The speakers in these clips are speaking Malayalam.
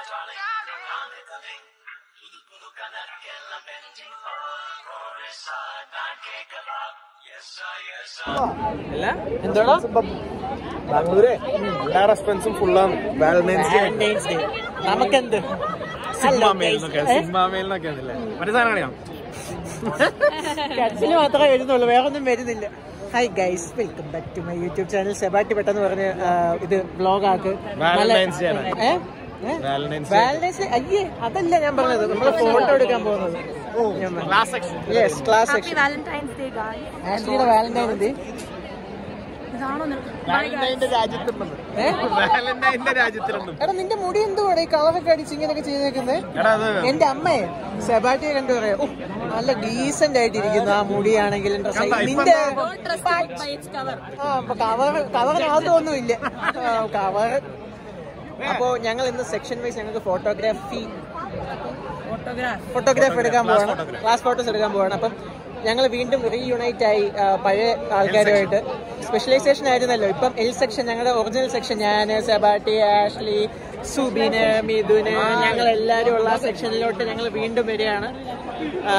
എന്തോടാ ബാംഗ്ലൂര് എല്ലാ റെസ്റ്റോറൻസും ഫുള്ളാണ് വാലന്റൈൻസ് ഡേ വാലന്റൈൻസ് ഡേ നമുക്കെന്ത് സിനിമ മേലിനൊക്കെ സിനിമ മേലിനൊക്കെ ആണല്ലേ മറ്റേ സാധനം അറിയാം കച്ചില് മാത്രമേ വരുന്നുള്ളൂ വേറെ ഒന്നും വരുന്നില്ല hi guys welcome back to my YouTube channel Sebatti പെട്ടെന്ന് പറഞ്ഞ് ആ, ഇത് വ്ലോഗ് ആക്ക് Valentine's Day ആണ്. വാലന്റൈൻസ് വാലന്റൈൻസ് ഡേ അയ്യേ അതല്ല ഞാൻ പറഞ്ഞത് നമ്മൾ ഫോട്ടോ എടുക്കാൻ പോകുന്നത് class section yes class Happy Valentine's Day, guys. ആഷ്ലിയുടെ വാലന്റൈൻ എന്ത് ഇതാണോ നിനക്ക്? വാലന്റൈന്റെ രാജ്യത്തുണ്ടെന്ന് വാലന്റൈന്റെ രാജ്യത്തിലുണ്ട് എടാ നിന്റെ മുടി എന്തുവാടെ ഈ കളറൊക്കെ അടിച്ച് ഇങ്ങനെയൊക്കെ ചെയ്തേക്കുന്നത് എടാ അത് എന്റെ അമ്മയെ സെബാറ്റിയെ കണ്ടു പറയാ ഓ നല്ല ഡീസന്റ് ആയിട്ടിരിക്കുന്നു ആ മുടിയാണെങ്കിലും dress ആയി- നിന്റെ Don't trust it by its cover. ആ കവർ കവറിനകത്തൊന്നുമില്ല കവർ അപ്പോ ഞങ്ങൾ ഇന്ന് സെക്ഷൻ വൈസ് ഞങ്ങൾക്ക് ഫോട്ടോഗ്രാഫി Photograph. ഫോട്ടോഗ്രാഫ് എടുക്കാൻ പോവാണ് ക്ലാസ് ഫോട്ടോസ് എടുക്കാൻ പോവാണ് അപ്പം ഞങ്ങൾ വീണ്ടും റീയുണൈറ്റ് ആയി ആ, പഴയ ആൾക്കാരുമായിട്ട് സ്പെഷ്യലൈസേഷൻ ആയിരുന്നല്ലോ ഇപ്പം എൽ സെക്ഷൻ ഞങ്ങളുടെ ഒറിജിനൽ സെക്ഷൻ ഞാൻ സെബാട്ടി ആഷ്ലി സുബിന് മിഥുന് ഞങ്ങൾ എല്ലാവരും ഉള്ള ആ സെക്ഷനിലോട്ട് ഞങ്ങൾ വീണ്ടും വരികയാണ് ആ,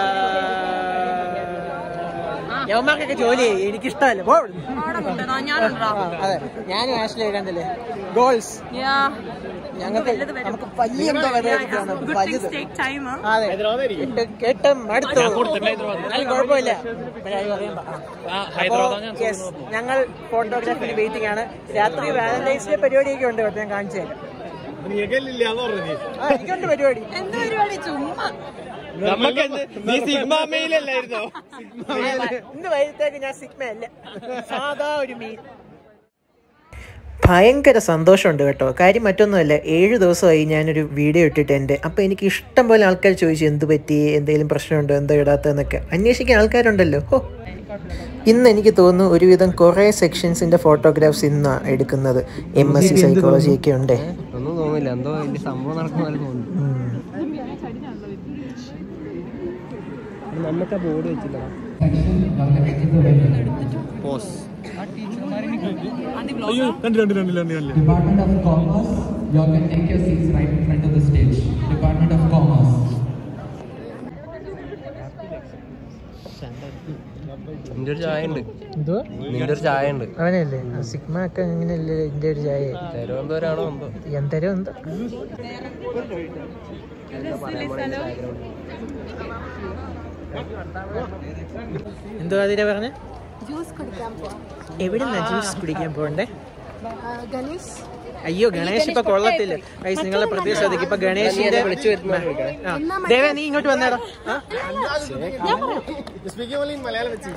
യവന്മാർക്കൊക്കെ ജോലി ചെയ്യും എനിക്കിഷ്ടമല്ല പോ ഇവിടുന്ന്. ആടെ കൊണ്ട് ദാ ഞാനുണ്ടെടാ. ആ, അതെ ഞാനും ആഷ്ലി കണ്ടില്ലേ ഗോൾസ് Yeah. ഞങ്ങൾക്ക് വലുത് വരും. നമുക്ക് വലിയ എന്തോ വലുതാണ് Good വലുത് things take time, huh? അതെ കേട്ട് കേട്ട് മടുത്തു എന്നാലും കുഴപ്പമില്ല മലയാളി പറയുമ്പോ. അപ്പോ, yes, ഞങ്ങൾ ഫോട്ടോഗ്രാഫിന് വെയിറ്റിംഗ് ആണ് രാത്രി വാലന്റൈൻസ് ഡേ പരിപാടിയൊക്കെ ഉണ്ട് കേട്ടോ ഞാൻ കാണിച്ചു തരാം നീകലില്ലാന്ന് പറഞ്ഞു ആ, എനിക്കുണ്ട് പരിപാടി എന്ത് പരിപാടി ചുമ്മാ നമുക്ക് നീ സിഗ്മ മെയിലല്ലായിരുന്നോ ഇന്ന് വൈകിട്ടേക്ക് ഞാൻ സിഗ്മ അല്ല സാധാ ഒരു മീൻ ഭയങ്കര സന്തോഷമുണ്ട് കേട്ടോ കാര്യം മറ്റൊന്നുമല്ല ഏഴ് ദിവസമായി ഞാനൊരു വീഡിയോ ഇട്ടിട്ട് എൻ്റെ അപ്പോൾ എനിക്ക് ഇഷ്ടം പോലെ ആൾക്കാർ ചോദിച്ചു എന്ത് പറ്റി എന്തെങ്കിലും പ്രശ്നമുണ്ടോ എന്തോ ഇടാത്തതെന്നൊക്കെ അന്വേഷിക്കാൻ ആൾക്കാരുണ്ടല്ലോ ഹോ ഇന്ന് എനിക്ക് തോന്നുന്നു ഒരുവിധം കുറേ സെക്ഷൻസിൻ്റെ ഫോട്ടോഗ്രാഫ്സ് ഇന്നാണ് എടുക്കുന്നത് എം എസ് സി സൈക്കോളജി ഒക്കെ ഉണ്ടേ ഒന്നും തോന്നില്ല എന്തോ വലിയ സംഭവം നടക്കുന്ന പോലെ തോന്നുന്നു നമുക്ക് ആ ബോർഡ് വെച്ചില്ല പോസ് അയ്യോ കണ്ടു കണ്ടു കണ്ടില്ല കണ്ടില്ല Department of Commerce, you all can take your seats right in front of the stage. Department of Commerce. നിന്റെ ഒരു ചായ ഉണ്ട് എന്തോ നിന്റെ ഒരു ചായ ഉണ്ട് അവനല്ലേ സിഗ്മ ഒക്കെ അങ്ങനെയല്ലേ എൻ്റെ ഒരു ചായ തിരുവനന്തപുരമാണോ എന്തോ എന്തരോ എന്തോ എന്തോ അതിരെ പറഞ്ഞ ജ്യൂസ് കുടിക്കാൻ പോവാം എവിടുന്നാ ജ്യൂസ് കുടിക്കാൻ പോകണ്ടേ ഗണേഷ് അയ്യോ ഗണേഷ് ഇപ്പൊ കൊള്ളത്തില്ല ഗൈസ് നിങ്ങളെ പ്രത്യേക ശ്രദ്ധിക്കും ഇപ്പൊ ഗണേഷിന്റെ ആ. ദേവ നീ ഇങ്ങോട്ട് വന്നേടാ ആ? മലയാളം വെച്ച്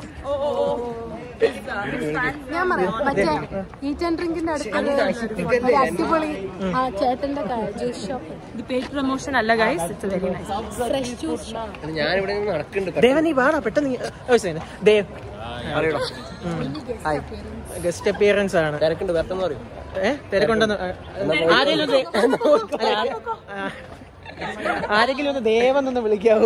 ഞാൻ പറയാം മറ്റേ ഈറ്റ് ആൻഡ് ഡ്രിങ്കിന്റെ അടുത്ത് ഒരു അടിപൊളി ആ ചേട്ടന്റെ ജ്യൂസ് ഷോപ്പ് ഇത് പെയ്ഡ് പ്രൊമോഷൻ അല്ല guys it's very nice fresh juice ഞാനിവിടെ നിന്ന് നടക്കുന്നുണ്ട് ദേവ നീ വാടാ പെട്ടെന്ന് നീ- ഒരു second. Dev hi guest appearance ആണ് തിരക്കുണ്ട് പെട്ടെന്ന് പറയും ഏ തിരക്കുണ്ടെന്ന് ആരെങ്കിലും ഒന്ന് ദേ- അല്ല, ആ, ആരെങ്കിലും ഒന്ന് ദേവന്നൊന്ന് വിളിക്കാവോ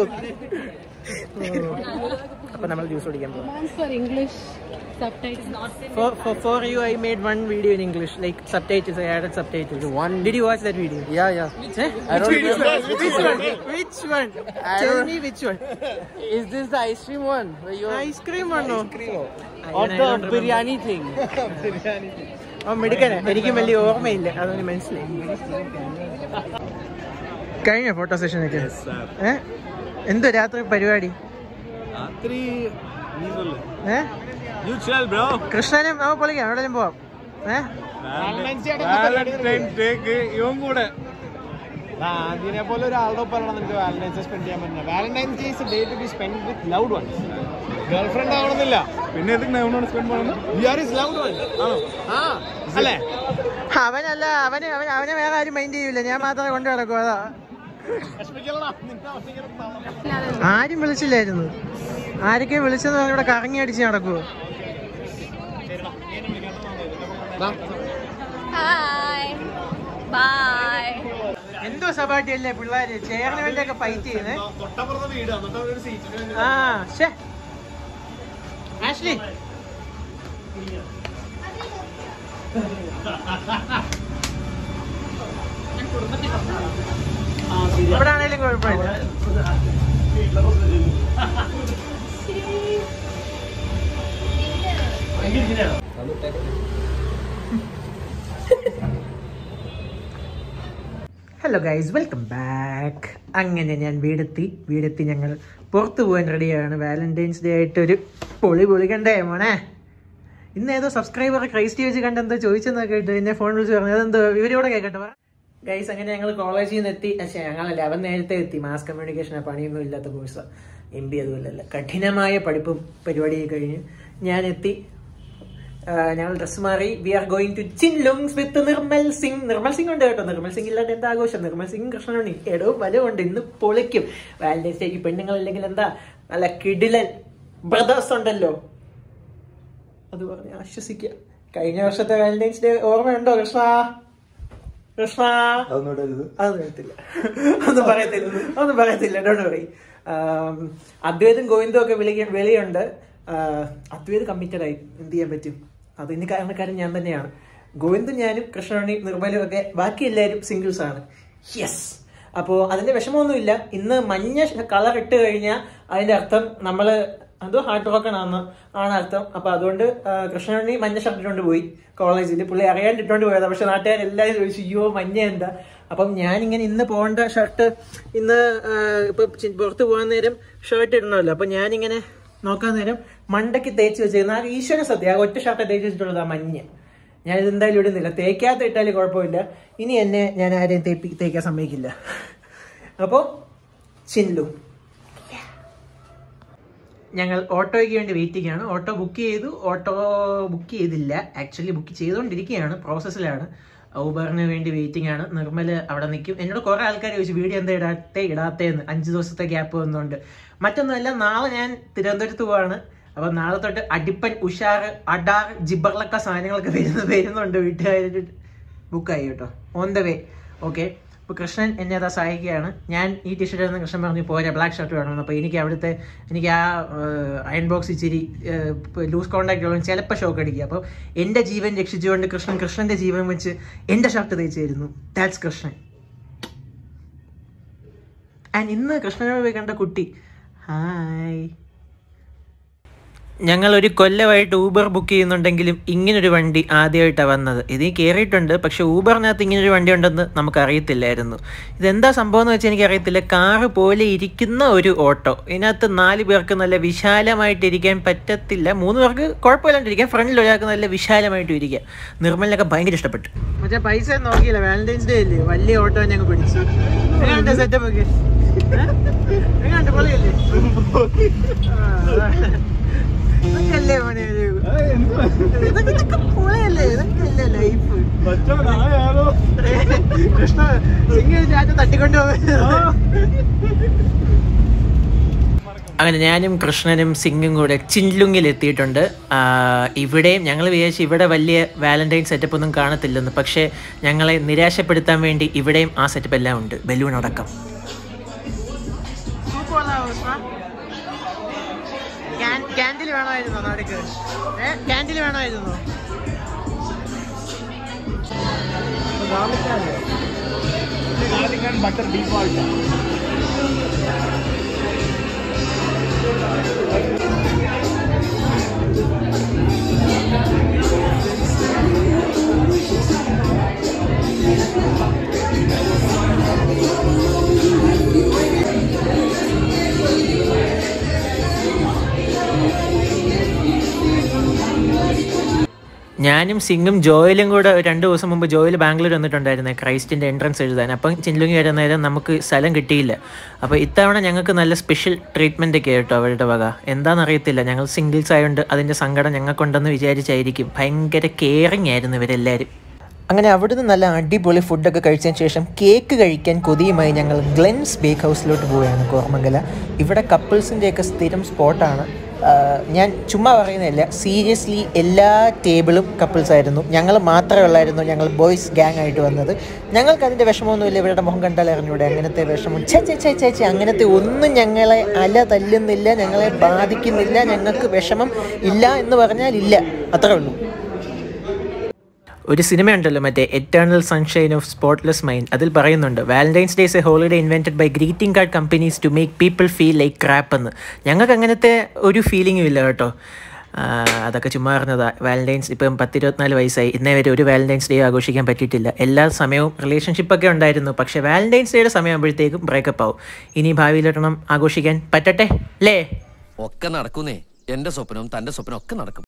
അപ്പൊ നമ്മൾ ജ്യൂസ് കുടിക്കാൻ പോകും for English subtitles For, for, for you, I made one video in English, like subtitles. I added subtitles. One. Did you watch that video? Yeah, yeah. Eh? I don't which, remember. one? which one? Which one? Tell me which one. Is this the ice cream one? Where you Ice cream or no? or the biryani thing? ഓ മിടുക്കനെ എനിക്കും വലിയ ഓർമ്മയില്ല അതൊന്ന് മനസ്സിലായി കഴിഞ്ഞ ഫോട്ടോ സെഷനൊക്കെ ഏ എന്തോ രാത്രി പരിപാടി രാത്രി നീ சொல்லு ഏ യു ചിൽ ബ്രോ കൃഷ്ണനും നമുക്ക് പൊളിക്കാം എവിടെയും പോവാം ഏ വാലന്റൈൻസ് ഡേക്ക് ഇവൻ കൂടെ ആദ്യനെ പോലെ ഒരാളുടെ ഒപ്പമാണ് നിനക്ക് വാലന്റൈൻസ് സ്പെൻഡ് ചെയ്യാൻ പറ്റുന്നത് Valentine's day is day to be spend with loved ones girlfriend ആവണമെന്നില്ല പിന്നെ എന്തിനാ അവനോട് സ്പെൻഡ് ചെയ്യണം we are is loved one ആണോ ആ അല്ലേ അവനല്ല അവന് അവൻ അവനെ വേറെ ആരും മൈൻഡ് ചെയ്യൂല ഞാൻ മാത്രമേ കൊണ്ടു നടക്കൂ അതാ വിഷമിക്കലടാ നിന്നെ അവസിക്കണം ആരും വിളിച്ചില്ലായിരുന്നു ആരൊക്കെ വിളിച്ചെന്ന് പറഞ്ഞ് ഇവിടെ കറങ്ങി അടിച്ച് നടക്കുവോ ഹായ് ബൈ എന്തോ സപാട്ടി അല്ലേ പിള്ളേര് ചെയറിന് വേണ്ടിയൊക്കെ ഫൈറ്റ് ചെയ്യുന്നേ തൊട്ടപ്പുറത്തെ വീട് എന്നിട്ട് ഒരു സീറ്റിന് ആ ശേ ആഷ്ലി ഇവിടെ ആണെങ്കിലും കുഴപ്പമില്ല ഹലോ ഗൈസ് വെൽക്കം ബാക്ക് അങ്ങനെ ഞാൻ വീടെത്തി വീടെത്തി ഞങ്ങൾ പുറത്തു പോകാൻ റെഡിയാണ് വാലന്റൈൻസ് ഡേ ആയിട്ട് ഒരു പൊളി പൊളി കണ്ടേ മോനെ ഇന്ന് ഏതോ സബ്സ്ക്രൈബർ ക്രൈസ്റ്റ് വെച്ച് കണ്ടെന്തോ ചോദിച്ചെന്നൊക്കെ കേട്ടു എന്നെ ഫോൺ വിളിച്ച് പറഞ്ഞു അതെന്തോ ഇവരോടെ കേൾക്കട്ടെ ഗൈസ് അങ്ങനെ ഞങ്ങൾ കോളേജിൽ നിന്ന് എത്തി പക്ഷേ ഞങ്ങളല്ല അവൻ നേരത്തെ എത്തി മാസ് കമ്മ്യൂണിക്കേഷൻ പണിയൊന്നും ഇല്ലാത്ത കോഴ്സ് എം ബി അതുമല്ലല്ല കഠിനമായ പഠിപ്പും പരിപാടിയൊക്കെ കഴിഞ്ഞ് ഞാൻ എത്തി ആ, ഞങ്ങൾ ഡ്രസ് മാറി we are going to Chinlungs with Nirmal Singh Nirmal Singh ഉണ്ട് കേട്ടോ നിർമ്മൽ സിംഗ് ഇല്ലാണ്ട് എന്താ ആഘോഷം നിർമ്മൽ സിംഗ് കൃഷ്ണനുണ്ണി എടവും വലവുണ്ട് ഇന്ന് പൊളിക്കും വാലന്റൈൻസ് ഡേക്ക് പെണ്ണുങ്ങളില്ലെങ്കിൽ എന്താ നല്ല കിടിലൻ ബ്രദേഴ്സ് ഉണ്ടല്ലോ അത് പറഞ്ഞ് ആശ്വസിക്കുക കഴിഞ്ഞ വർഷത്തെ വാലന്റൈൻസ് ഡേ ഓർമ്മയുണ്ടോ കൃഷ്ണ കൃഷ്ണ അതൊന്നും പറയത്തില്ല ഒന്നും പറയത്തില്ല ഒന്നും പറയത്തില്ല ഡോണ്ട് വറി അദ്വൈതും ഗോവിന്ദും ഒക്കെ വിളി വെളിയുണ്ട് ആഹ് അദ്വൈത് കമ്മിറ്റഡ് ആയി എന്ത് ചെയ്യാൻ പറ്റും അതിന് കാരണക്കാരൻ ഞാൻ തന്നെയാണ് ഗോവിന്ദും ഞാനും കൃഷ്ണണി നിർമ്മലും ഒക്കെ ബാക്കി എല്ലാവരും സിംഗിൾസ് ആണ് യെസ് അപ്പോൾ അതിന്റെ വിഷമമൊന്നുമില്ല ഇന്ന് മഞ്ഞ കളർ ഇട്ട് കഴിഞ്ഞാൽ അതിന്റെ അർത്ഥം നമ്മൾ എന്തോ ഹാർഡ് റോക്കൺ ആണെന്ന് ആണ് അർത്ഥം അപ്പൊ അതുകൊണ്ട് ആ, കൃഷ്ണണി മഞ്ഞ ഷർട്ട് ഇട്ടുകൊണ്ട് പോയി കോളേജിൽ പുള്ളി അറിയാണ്ട് ഇട്ടുകൊണ്ട് പോയതാ പക്ഷെ നാട്ടുകാർ എല്ലാവരും ചോദിച്ചു അയ്യോ മഞ്ഞ എന്താ അപ്പം ഞാനിങ്ങനെ ഇന്ന് പോകേണ്ട ഷർട്ട് ഇന്ന് ആ, ഇപ്പൊ ചി- പുറത്ത് പോകാൻ നേരം ഷർട്ട് ഇടണമല്ലോ അപ്പൊ ഞാനിങ്ങനെ നോക്കാൻ നേരം മണ്ടയ്ക്ക് തേച്ച് വെച്ചിരുന്ന ആ ഈശ്വര സത്യ ആ ഒറ്റ ഷർട്ട് തേച്ച് വെച്ചിട്ടുള്ളത് ആ മഞ്ഞ ഞാൻ എന്തായാലും ഇടുന്നില്ല തേക്കാത്ത ഇട്ടാലും കുഴപ്പമില്ല ഇനി എന്നെ ഞാൻ ആരെയും തേപ്പി തേക്കാൻ സമ്മതിക്കില്ല അപ്പോൾ ചിൻലു ഞങ്ങൾ ഓട്ടോയ്ക്ക് വേണ്ടി വെയിറ്റിംഗ് ആണ് ഓട്ടോ ബുക്ക് ചെയ്തു ഓട്ടോ ബുക്ക് ചെയ്തില്ല ആക്ച്വലി ബുക്ക് ചെയ്തുകൊണ്ടിരിക്കുകയാണ് പ്രോസസ്സിലാണ് ഊബറിന് വേണ്ടി വെയിറ്റിംഗ് ആണ് നിർമ്മൽ അവിടെ നിൽക്കും എന്നോട് കുറെ ആൾക്കാർ ചോദിച്ചു വീഡിയോ എന്താ ഇടാത്തെ ഇടാത്തേന്ന് അഞ്ച് ദിവസത്തെ ഗ്യാപ്പ് വന്നുകൊണ്ട് മറ്റൊന്നുമല്ല നാളെ ഞാൻ തിരുവനന്തപുരത്ത് പോവാണ് അപ്പൊ നാളെ തൊട്ട് അടിപ്പൻ ഉഷാർ അഡാർ ജിബർലക്ക സാധനങ്ങളൊക്കെ വരുന്ന വരുന്നുണ്ട് വീട്ടുകാർ ബുക്കായി കേട്ടോ ഓൺ ദ വേ ഓക്കെ അപ്പോൾ കൃഷ്ണൻ എന്നെ അതാ സഹായിക്കുകയാണ് ഞാൻ ഈ ടീഷർട്ട് നിന്ന് കൃഷ്ണൻ പറഞ്ഞു പോരാ ബ്ലാക്ക് ഷർട്ട് വേണമെന്ന് അപ്പോൾ എനിക്ക് അവിടുത്തെ എനിക്ക് ആ അയൺ ബോക്സ് ഇച്ചിരി ലൂസ് കോണ്ടാക്ട് ഉള്ള ചിലപ്പോൾ ഷോക്ക് അടിക്കുക അപ്പോൾ എൻ്റെ ജീവൻ രക്ഷിച്ചുകൊണ്ട് കൃഷ്ണൻ കൃഷ്ണൻ്റെ ജീവൻ വെച്ച് എൻ്റെ ഷർട്ട് തയ്ച്ചു തരുന്നു ദാറ്റ്സ് കൃഷ്ണൻ ആൻഡ് ഇന്ന് കൃഷ്ണനോട് പോയി കണ്ട കുട്ടി ഹായ് ഞങ്ങൾ ഒരു കൊല്ലമായിട്ട് ഊബർ ബുക്ക് ചെയ്യുന്നുണ്ടെങ്കിലും ഇങ്ങനൊരു വണ്ടി ആദ്യമായിട്ടാണ് വന്നത് ഇതിൽ കയറിയിട്ടുണ്ട് പക്ഷെ ഊബറിനകത്ത് ഇങ്ങനൊരു വണ്ടി ഉണ്ടെന്ന് നമുക്ക് അറിയത്തില്ലായിരുന്നു ഇതെന്താ സംഭവം എന്ന് വെച്ചാൽ എനിക്കറിയത്തില്ല കാറ് പോലെ ഇരിക്കുന്ന ഒരു ഓട്ടോ ഇതിനകത്ത് നാല് പേർക്ക് നല്ല വിശാലമായിട്ട് ഇരിക്കാൻ പറ്റത്തില്ല മൂന്ന് പേർക്ക് കുഴപ്പമില്ലാണ്ടിരിക്കാം ഫ്രണ്ടിൽ ഒരാൾക്ക് നല്ല വിശാലമായിട്ട് ഇരിക്കാം നിർമ്മലിനൊക്കെ ഭയങ്കര ഇഷ്ടപ്പെട്ടു മറ്റേ പൈസ നോക്കിയില്ല വാലന്റൈൻസ് ഡേ അല്ലേ വലിയ ഓട്ടോ ഞങ്ങൾ പിടിച്ചു സെറ്റപ്പ് ഒക്കെ എങ്ങനെയുണ്ട് പൊളിയല്ലേ ഇതൊക്കെയല്ലേ മോനെ ഒരു ഇതൊക്കെ ഇതൊക്കെ പൊളിയല്ലേ ഇതൊക്കെയല്ലേ ലൈഫ് കൃഷ്ണ സിംഗ് ചാറ്റ തട്ടിക്കൊണ്ടു അങ്ങനെ ഞാനും കൃഷ്ണനും സിംഗും കൂടെ ചിൻലുങ്ങിൽ എത്തിയിട്ടുണ്ട് ആ, ഇവിടെയും ഞങ്ങൾ വിചാരിച്ചു ഇവിടെ വലിയ വാലന്റൈൻ സെറ്റപ്പ് ഒന്നും കാണത്തില്ലെന്ന് പക്ഷേ ഞങ്ങളെ നിരാശപ്പെടുത്താൻ വേണ്ടി ഇവിടെയും ആ സെറ്റപ്പ് എല്ലാം ഉണ്ട് ബലൂൺ അടക്കം ക്യാൻഡിൽ വേണമായിരുന്നോ നാടക്ക് ക്യാൻഡിൽ വേണമായിരുന്നോ ബട്ടർ ഡീഫോൾട്ട് ഞാനും സിംഗും ജോയിലും കൂടെ ഒരു രണ്ട് ദിവസം മുമ്പ് ജോയിൽ ബാംഗ്ലൂർ വന്നിട്ടുണ്ടായിരുന്നു ക്രൈസ്റ്റിൻ്റെ എൻട്രൻസ് എഴുതാൻ അപ്പം ചിൻലുങ്ങി വരുന്ന നേരം നമുക്ക് സ്ഥലം കിട്ടിയില്ല അപ്പോൾ ഇത്തവണ ഞങ്ങൾക്ക് നല്ല സ്പെഷ്യൽ ട്രീറ്റ്മെൻ്റ് ഒക്കെ കേട്ടോ അവരുടെ വക എന്താണെന്നറിയത്തില്ല ഞങ്ങൾ സിംഗിൾസ് ആയതുകൊണ്ട് അതിൻ്റെ സങ്കടം ഞങ്ങൾക്കുണ്ടെന്ന് വിചാരിച്ചായിരിക്കും ഭയങ്കര കെയറിങ് ആയിരുന്നു ഇവരെല്ലാവരും അങ്ങനെ അവിടുന്ന് നല്ല അടിപൊളി ഫുഡൊക്കെ കഴിച്ചതിന് ശേഷം കേക്ക് കഴിക്കാൻ കൊതിയുമായി ഞങ്ങൾ ഗ്ലെൻസ് ബേക്ക് ഹൗസിലോട്ട് പോവുകയാണ് കോർമംഗല ഇവിടെ കപ്പിൾസിൻ്റെയൊക്കെ സ്ഥിരം സ്പോട്ടാണ് ഞാൻ ചുമ്മാ പറയുന്നില്ല സീരിയസ്ലി എല്ലാ ടേബിളും കപ്പിൾസ് ആയിരുന്നു ഞങ്ങൾ മാത്രമേ ഉള്ളായിരുന്നു ഞങ്ങൾ ബോയ്സ് ഗ്യാങ് ആയിട്ട് വന്നത് ഞങ്ങൾക്ക് അതിൻ്റെ വിഷമമൊന്നുമില്ല ഇവരുടെ മുഖം കണ്ടാൽ അറിഞ്ഞൂടെ അങ്ങനത്തെ വിഷമം ചേ ചേ ചേ ചേ ചേ അങ്ങനത്തെ ഒന്നും ഞങ്ങളെ അല തല്ലുന്നില്ല ഞങ്ങളെ ബാധിക്കുന്നില്ല ഞങ്ങൾക്ക് വിഷമം ഇല്ല എന്ന് പറഞ്ഞാൽ ഇല്ല അത്രേ ഉള്ളൂ ഒരു സിനിമ ഉണ്ടല്ലോ മറ്റേ Eternal Sunshine of Spotless Mind അതിൽ പറയുന്നുണ്ട് Valentine's day's a holiday invented by greeting card companies to make people feel like crap എന്ന് ഞങ്ങൾക്ക് അങ്ങനത്തെ ഒരു ഫീലിംഗും ഇല്ല കേട്ടോ ആ, അതൊക്കെ ചുമ്മാ പറഞ്ഞതാ വാലന്റൈൻസ് ഇപ്പം പത്തിരുപത്തിനാല് വയസ്സായി ഇന്നേ വരെ ഒരു വാലന്റൈൻസ് ഡേ ആഘോഷിക്കാൻ പറ്റിയിട്ടില്ല എല്ലാ സമയവും റിലേഷൻഷിപ്പൊക്കെ ഉണ്ടായിരുന്നു പക്ഷേ വാലന്റൈൻസ് ഡേയുടെ സമയമാകുമ്പോഴത്തേക്കും ബ്രേക്കപ്പ് ആവും ഇനി ഭാവിയിലൊരെണ്ണം ആഘോഷിക്കാൻ പറ്റട്ടെ അല്ലേ ഒക്കെ നടക്കുന്നേ എന്റെ സ്വപ്നവും തന്റെ സ്വപ്നവും ഒക്കെ നടക്കും